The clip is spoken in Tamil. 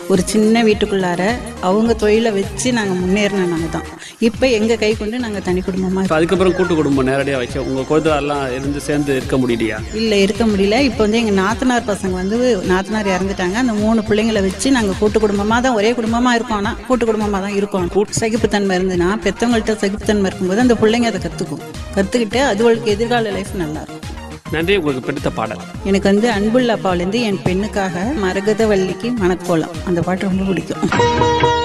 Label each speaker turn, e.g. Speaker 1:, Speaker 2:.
Speaker 1: ஒரு சின்ன வீட்டுக்குள்ளார அவங்க தொழிலை வச்சு நாங்கள் முன்னேறின நாங்கள் தான் இப்போ எங்கள் கை கொண்டு நாங்கள் தனி குடும்பமாக
Speaker 2: இப்போ அதுக்கப்புறம் கூட்டு குடும்பம் நேரடியாக வச்சு உங்கள் குழந்தைலாம் இருந்து சேர்ந்து இருக்க முடியலையா
Speaker 1: இல்லை இருக்க முடியல இப்போ வந்து எங்கள் நாத்தனார் பசங்க வந்து நாத்தனார் இறந்துட்டாங்க அந்த மூணு பிள்ளைங்களை வச்சு நாங்கள் கூட்டு குடும்பமாக தான் ஒரே குடும்பமாக இருக்கோம் ஆனால் கூட்டு குடும்பமாக தான் இருக்கோம் கூட்டு சகிப்புத்தன்மை இருந்ததுன்னா பெற்றவங்கள்ட்ட சகிப்புத்தன்மை இருக்கும்போது அந்த பிள்ளைங்க அதை கற்றுக்கும் கற்றுக்கிட்டு அதுவளுக்கு எதிர்கால லைஃப் நல்லா இருக்கும்
Speaker 2: நன்றி உங்களுக்கு பிடித்த பாடல்
Speaker 1: எனக்கு வந்து அன்புள்ள அப்பாவிலேருந்து என் பெண்ணுக்காக மரகத வள்ளிக்கு மணக்கோலம் அந்த பாட்டு ரொம்ப பிடிக்கும்